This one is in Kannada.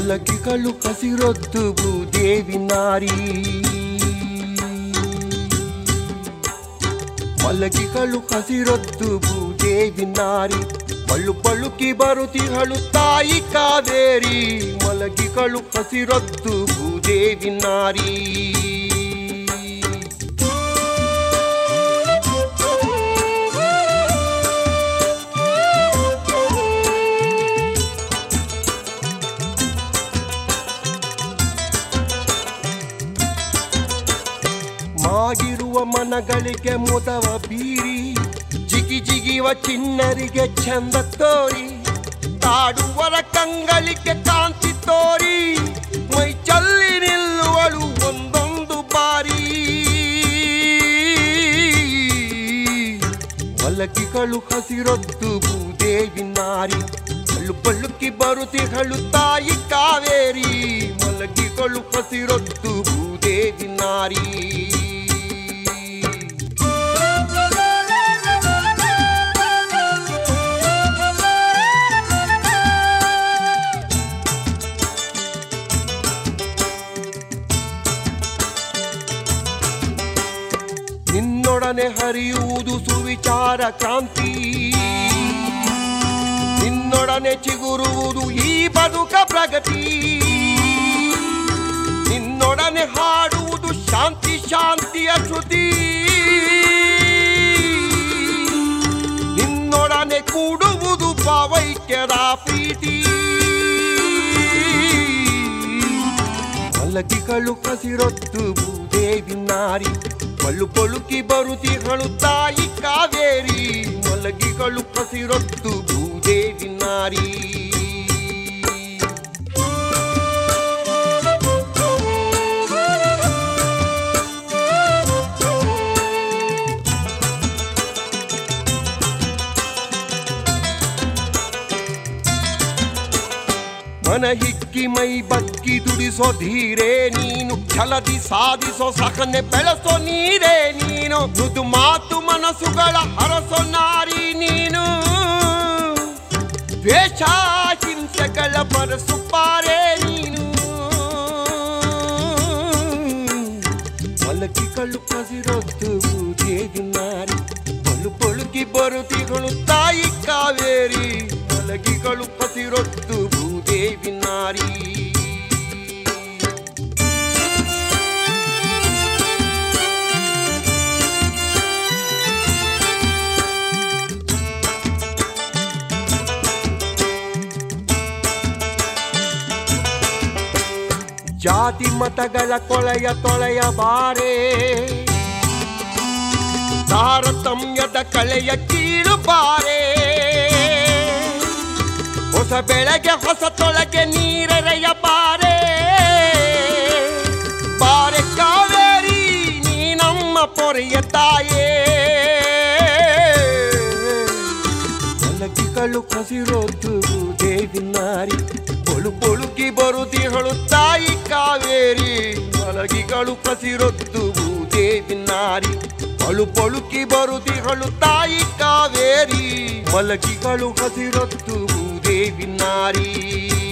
ಮಲಗಿಗಳು ಹಸಿರೊದ್ದು ಭೂದೇವಿ ನಾರಿ ಮಲಗಿಗಳು ಹಸಿರೊದ್ದು ಭೂದೇವಿ ನಾರಿ ಪಳ್ಳು ಪಳುಕಿ ಬರುತಿಗಳು ತಾಯಿ ಕಾವೇರಿ ಮಲಗಿಗಳು ಹಸಿರೊದ್ದು ಭೂದೇವಿ ನಾರಿ ಮಾಗಿರುವ ಮನಗಳಿಗೆ ಮುದವ ಬೀರಿ ಜಿಗಿ ಜಿಗಿವ ಚಿನ್ನರಿಗೆ ಚಂದ ತೋರಿ ತಾಡುವರ ಕಂಗಳಿಗೆ ಕಾಂತಿ ತೋರಿ ಮೈ ಚಲ್ಲಿ ನಿಲ್ಲುವಳು ಒಂದೊಂದು ಬಾರಿ ಮಲಗಿಗಳು ಹಸಿರೊದ್ದು ಭೂದೇವಿ ನಾರಿ ಪಳ್ಳು ಪಳ್ಳುಕಿ ಬರುತಿಗಳು ತಾಯಿ ಕಾವೇರಿ ಮಲಗಿಗಳು ಹಸಿರೊದ್ದು ಭೂದೇವಿ ನಾರಿ ನಿನ್ನೊಡನೆ ಹರಿಯುವುದು ಸುವಿಚಾರ ಕ್ರಾಂತಿ ನಿನ್ನೊಡನೆ ಚಿಗುರುವುದು ಈ ಬದುಕ ಪ್ರಗತಿ ನಿನ್ನೊಡನೆ ಹಾಡುವುದು ಶಾಂತಿ ಶಾಂತಿಯ ಶ್ರುತಿ ನಿನ್ನೊಡನೆ ಕೂಡುವುದು ಭಾವೈಕ್ಯದ ಪ್ರೀತಿ ಮಲಗಿಗಳು ಹಸಿರೊತ್ತು ಭೂದೇವಿ ನಾರಿ ಪಳ್ಳು ಪಳುಕಿ ಬರುತಿಗಳು ತಾಯಿ ಕಾವೇರಿ ಮಲಗಿಗಳು ಹಸಿರೊತ್ತು ಭೂದೇವಿ ನಾರಿ ಮನ ಹಿಕ್ಕಿ ಮೈ ಬಕ್ಕಿ ದುಡಿಸೋ ಧೀರೆ ನೀನು ಛಲದಿ ಸಾಧಿಸೋ ಸಹನೆ ಬೆಳೆಸೋ ನೀರೇ ನೀನು ಮೃದು ಮಾತು ಮನಸ್ಸುಗಳ ಹರಸೋ ನಾರಿ ನೀನು ದ್ವೇಷ ಹಿಂಸೆಗಳ ಬರಸು ಪಾರೆ ನೀನು ಮಲಗಿಗಳು ಹಸಿರೊತ್ತು ದೇವಿ ನಾರಿ ಪಲು ಪಳುಕಿ ಬರುತಿಗಳು ತಾಯಿ ಕಾವೇರಿ ಮಲಗಿಗಳು ಹಸಿರೊತ್ತು ಭೂದೇವಿ ನಾರಿ ಜಾತಿ ಮತಗಳ ಕೊಳೆಯ ತೊಳೆಯ ಬಾರೆ ತಾರತಮ್ಯದ ಕಳೆಯ ಕೀಳು ಬಾರೆ ಹೊಸ ಬೆಳೆಗೆ ಹೊಸ ತೊಳಗೆ ನೀರೆರೆಯ ಬಾರೆ ಬಾರೆ ಕಾವೇರಿ ನೀ ನಮ್ಮ ಪೊರೆಯ ತಾಯೇ ಮಲಗಿಗಳು ಹಸಿರೋದು ದೇವಿ ನಾರಿ ಪೊಳು ಪೊಳುಕಿ ಬರುತಿಗಳು ತಾಯಿ ಕಾವೇರಿ ಮಲಗಿಗಳು ಹಸಿರೊದ್ದು ದೇವಿ ನಾರಿ ಪಳು ಪಳುಕಿ ಬರುತಿಗಳು ತಾಯಿ ಕಾವೇರಿ ಮಲಗಿಗಳು ಹಸಿರೊದ್ದು ದೇವಿ ನಾರಿ